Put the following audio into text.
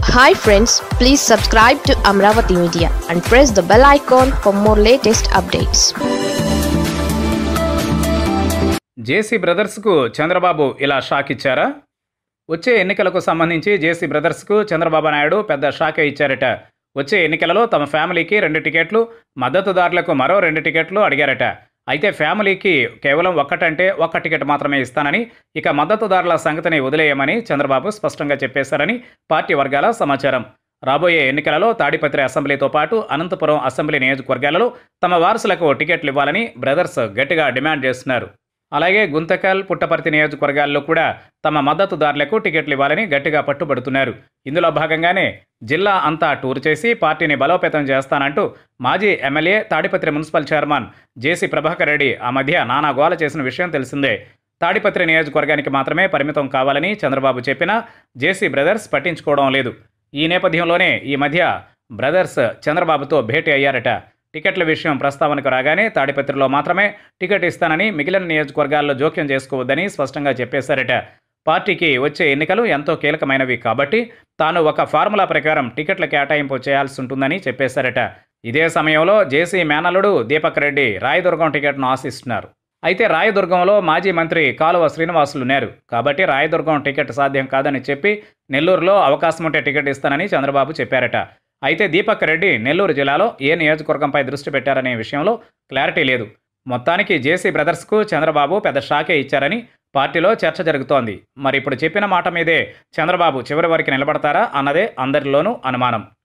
hi friends please subscribe to Amaravati media and press the bell icon for more latest updates JC బ్రదర్స్కు చంద్రబాబు ఇలా shock ఇచ్చారా వచ్చే ఎన్నికలకు సంబంధించి జేసీ బ్రదర్స్కు చంద్రబాబు నాయుడు పెద్ద షాకే ఇచ్చారట వచ్చే ఎన్నికలలో తమ ఫ్యామిలీకి రెండు టికెట్లు మద్దతుదారులకు మరో రెండు టికెట్లు అడిగారట అయితే ఫ్యామిలీకి కేవలం ఒక్కటంటే ఒక్క టికెట్ మాత్రమే ఇస్తానని ఇక మద్దతుదారుల సంగతిని వదిలేయమని చంద్రబాబు స్పష్టంగా చెప్పేశారని పార్టీ వర్గాల సమాచారం రాబోయే ఎన్నికలలో తాడిపత్రి అసెంబ్లీతో పాటు అనంతపురం అసెంబ్లీ నియోజకవర్గాలలో తమ వారసులకు టికెట్లు ఇవ్వాలని బ్రదర్స్ గట్టిగా డిమాండ్ చేస్తున్నారు అలాగే గుంతకల్ పుట్టపర్తి నియోజకవర్గాల్లో కూడా తమ మద్దతుదారులకు టికెట్లు ఇవ్వాలని గట్టిగా పట్టుబడుతున్నారు ఇందులో భాగంగానే జిల్లా అంతా టూర్ చేసి పార్టీని బలోపేతం చేస్తానంటూ మాజీ MLA Tadipatri municipal chairman JC Prabhakar Reddy ఆ మధ్య నానా గోల చేసిన విషయం తెలిసిందే తాడిపత్రి నియోజకవర్గానికి మాత్రమే పరిమితం కావాలని చంద్రబాబు చెప్పినా జేసీ బ్రదర్స్ పట్టించుకోవడం లేదు ఈ నేపథ్యంలోనే ఈ మధ్య బ్రదర్స్ చంద్రబాబుతో భేటీ అయ్యారట టికెట్ల విషయం ప్రస్తావనకు రాగానే తాడిపత్రిలో మాత్రమే టికెట్ ఇస్తానని మిగిలిన నియోజకవర్గాల్లో జోక్యం చేసుకోవద్దని స్పష్టంగా చెప్పేశారట పార్టీకి వచ్చే ఎన్నికలు ఎంతో కీలకమైనవి కాబట్టి తాను ఒక ఫార్ములా ప్రకారం టికెట్ల కేటాయింపు చేయాల్సి ఉంటుందని చెప్పేశారట ఇదే సమయంలో జేసీ మేనల్లుడు దీపక్ రెడ్డి రాయదుర్గం టికెట్ను ఆశిస్తున్నారు అయితే రాయదుర్గంలో మాజీ మంత్రి కాలువ శ్రీనివాసులు ఉన్నారు కాబట్టి రాయదుర్గం టికెట్ సాధ్యం కాదని చెప్పి నెల్లూరులో అవకాశం ఉంటే టికెట్ ఇస్తానని చంద్రబాబు చెప్పారట అయితే దీపక్ రెడ్డి నెల్లూరు జిల్లాలో ఏ నియోజకవర్గంపై దృష్టి పెట్టారనే విషయంలో క్లారిటీ లేదు మొత్తానికి జేసీ బ్రదర్స్కు చంద్రబాబు పెద్ద షాకే ఇచ్చారని పార్టీలో చర్చ జరుగుతోంది మరి ఇప్పుడు చెప్పిన మాట మీదే చంద్రబాబు చివరి వరకు నిలబడతారా అన్నదే అందరిలోనూ అనుమానం